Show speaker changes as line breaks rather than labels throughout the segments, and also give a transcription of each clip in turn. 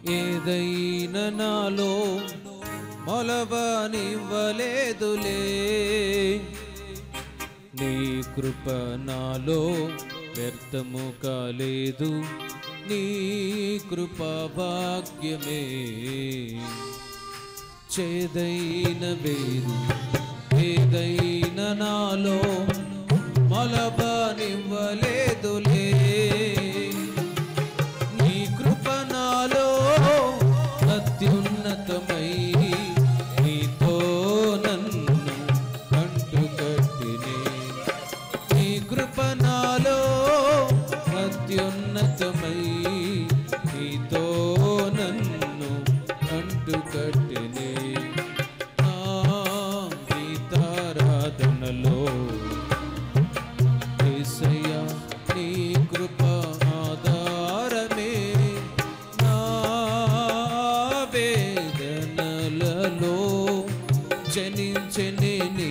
ఏదైనా నాలో మొలవనివ్వలేదులే నీ కృప నాలో వ్యర్థము కాలేదు నీ కృప భాగ్యమే చేదైన వేరు ఏదైన నాలో మొలబనివ్వలేదులే నీ కృప నాలో అత్యున్నతమై నీతో నన్ను కంటుకట్టినే నీ కృప నాలో అత్యున్నతమై నీతో నన్ను అంటుకట్టినే నా గీతారాధనలో యేసయ్యా నీ కృప ఆధారమే నా వేదనలలో జనించని నీ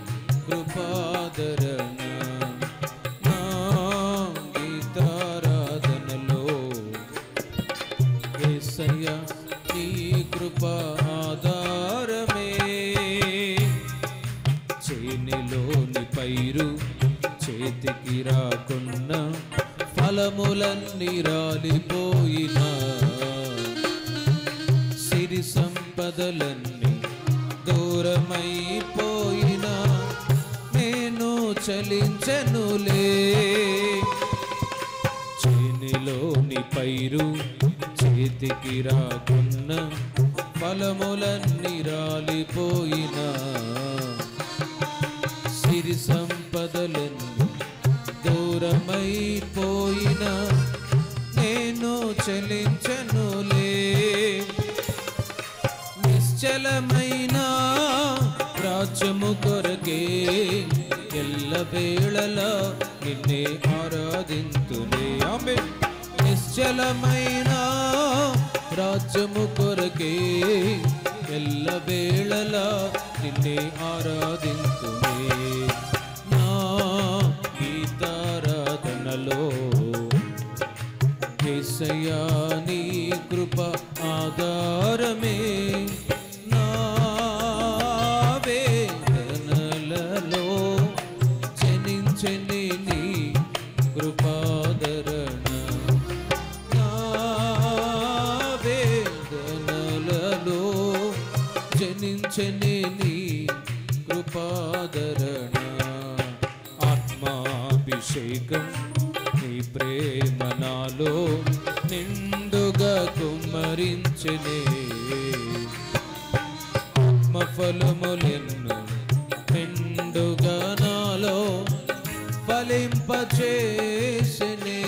కృపాదరణ నా గీతారాధనలో యేసయ్యా నీ కృప ఆధారమే చేనిలోని పైరు చేతికి రాకున్నా ఫలములన్నీ రాలిపోయినా సిరి సంపదలన్నీ దూరమైపోయినా నేను చలించనులే చేనిలోని పైరు చేతికి రాకున్న ఫలములన్నీ రాలిపోయినా సిరి సంపదలన్నీ దూరమైపోయినా నేను చలించనులే నిశ్చలమైన రాజ్యము కొరకే ఎల్ల వేళలా నిన్నే ఆరాధింతునే ఆమె నిశ్చలమైన రాజ్యము కొరకే ఎల్ల వేళలా నిన్నే ఆరాధింతునే నా గీతారాధనలో యేసయ్యా నీ కృప ఆధారమే నా వేదనలలో జనించని నీ కృపాదరణ నా వేదనలలో జనించని నీ కృపాదరణ ఆత్మాభిషేకం నీ ప్రేమ నాలో నిండుగా కుమ్మరించనే ఆత్మఫలములెన్ను నిండుగా నాలో ఫలింపచేసనే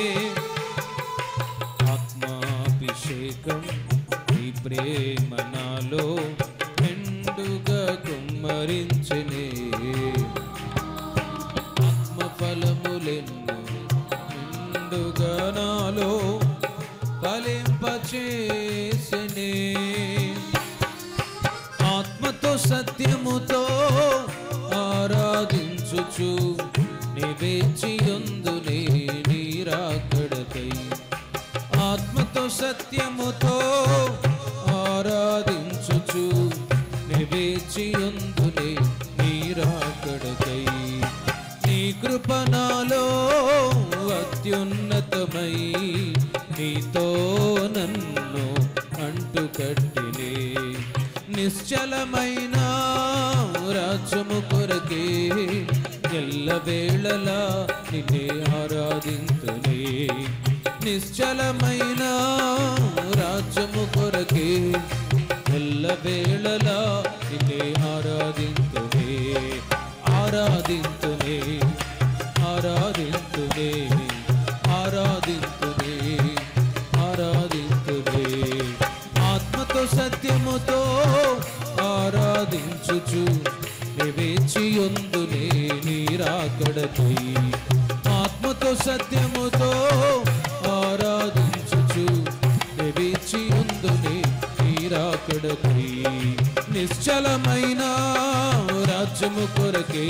ఆత్మాభిషేకం నీ ప్రేమ నాలో నిండుగా కుమ్మరించనే ఆత్మఫలములెన్ను నిండుగా నాలో ఫలింపచేసనే ఆత్మతో సత్యముతో ఆరాధించుచు నివేచియుందునే నీరాకడకై ఆత్మతో సత్యముతో ఆరాధించుచు నివేచియుందునే నీరాకడకై నీ కృప నాలో అత్యున్నతమై నీతో నన్ను అంటుకట్టినే నిశ్చలమైన రాజ్యము కొరకే ఎల్ల వేళలా నిన్నే ఆరాధింతునే నిశ్చలమైన రాజ్యము కొరకే ఎల్ల వేళలా నిన్నే ఆరాధింతునే ఆరాధింతునే ఆరాధింతునే ఆరాధింతునే ఆరాధింతునే ఆత్మతో సత్యముతో ఆరాధించుచు నివేచియుందునే నీరాకడకై ఆత్మతో సత్యముతో ఆరాధించుచు నివేచియుందునే నీరాకడకై నిశ్చలమైన రాజ్యము కొరకే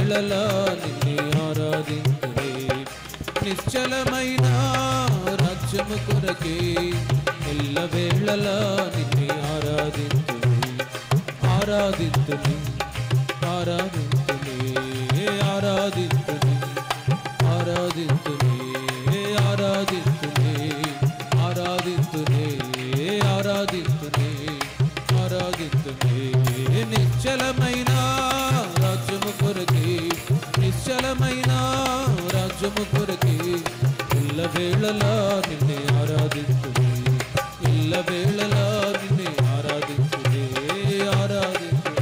ఎల్లవేళలా నిన్నే ఆరాధించునే నిశ్చలమైన రాజ్య రాజ్యము కొరకే ఎల్ల వేళలా నిన్నే ఆరాధింతుని ఆరాధింతుని ఆరాధింతుని ఆరాధింతుని ఆరాధింతుని ఆరాధింతుని ఆరాధింతుని ఆరాధింతుని ఆరాధింతుని నిశ్చలమైన రాజ్యము కొరకే నిశ్చలమైన రాజ్యము కొరకే ఇల్ల వేళలా నిన్నే ఆరాధించుని ఇల్ల వేళలా నిన్నే ఆరాధించుని ఆరాధించు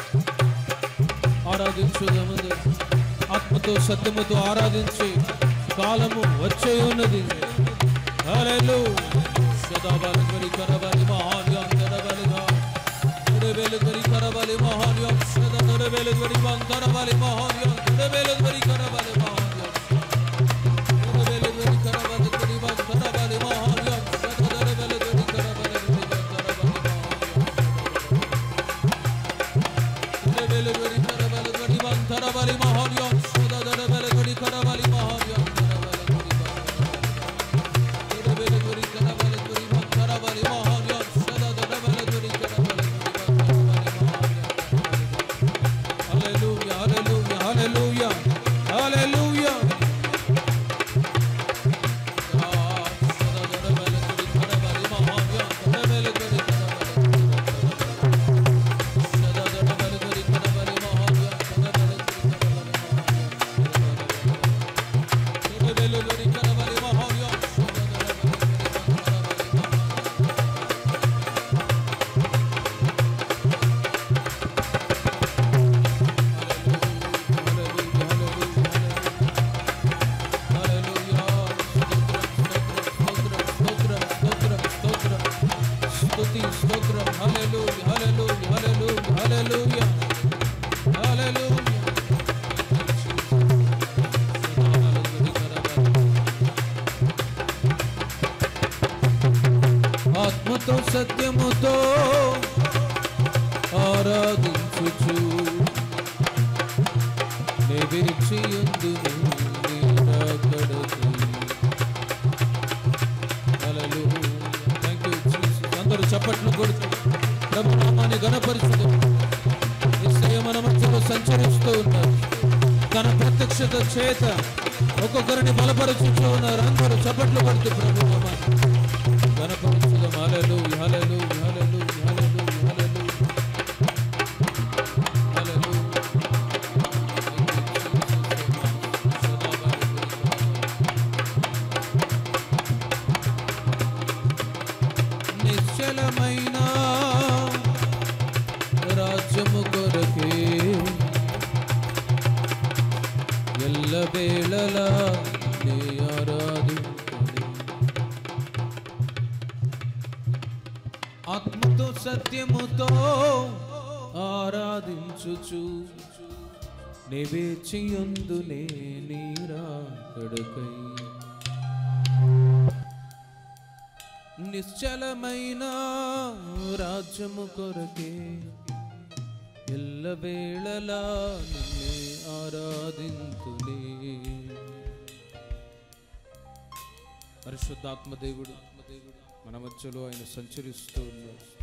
ఆరాధించుదముందు ఆత్మతో సత్యముతో ఆరాధించి కాలము వచ్చే ఉన్నది హల్లెలూ సదాబలి కరి కరబలి మహాన్యం కరబలిగా కరబలి కరి కరబలి మహాన్యం సద కరబలి కరి వం కరబలి మహాన్యం కరబలి కరి కరబలి మహాన్యం కరబలి కరి కరబలి కరి వం కరబలి మహాన్యం సద కరబలి కరి కరబలి కరి వం కరబలి మహాన్యం కరబలి కరి కరబలి కరి వం కరబలి మహాన్యం సద కరబలి కరి కరబలి మహాన్యం కరబలి కరి కరబలి కరి కరబలి కరి వం కరబలి మహాన్యం సద కరబలి కరి కరబలి కరి వం కరబలి మహాన్యం Hallelujah, hallelujah, hallelujah, hallelujah. స్తుతి స్తోత్రం హల్లెలూయా హల్లెలూయా హల్లెలూయా హల్లెలూయా హల్లెలూయా ఆత్మతో సత్యముతో ఆరాధించుచు నివిర్చియుందు అందరూ చప్పట్లు కొడుతూ ప్రభు నామాన్ని గణపరుచుతూ నిశ్చయ మన మధ్యలో సంచరిస్తూ ఉన్నారు తన ప్రత్యక్షత చేత ఒక్కొక్కరిని బలపరుచుతూ ఉన్నారు అందరూ చప్పట్లు కొడుతూ ప్రభు నామాన్ని గణపరుచుదాం హల్లెలూ హల్లెలూ హల్లెలూ హల్లెలూ హల్లెలూ హల్లెలూ నిశ్చలమైన రాజ్యము కొరకే ఎల్ల వేళలా నీ ఆరాధించుని. ఆత్మతో సత్యముతో ఆరాధించుచు నివేచియందునే నీరాకడకై నిశ్చలమైన రాజ్యము కొరకే ఎల్లవేళలా నిన్నే ఆరాధింతులే పరిశుద్ధాత్మ దేవుడు మన మధ్యలో ఆయన సంచరిస్తూ ఉన్నారు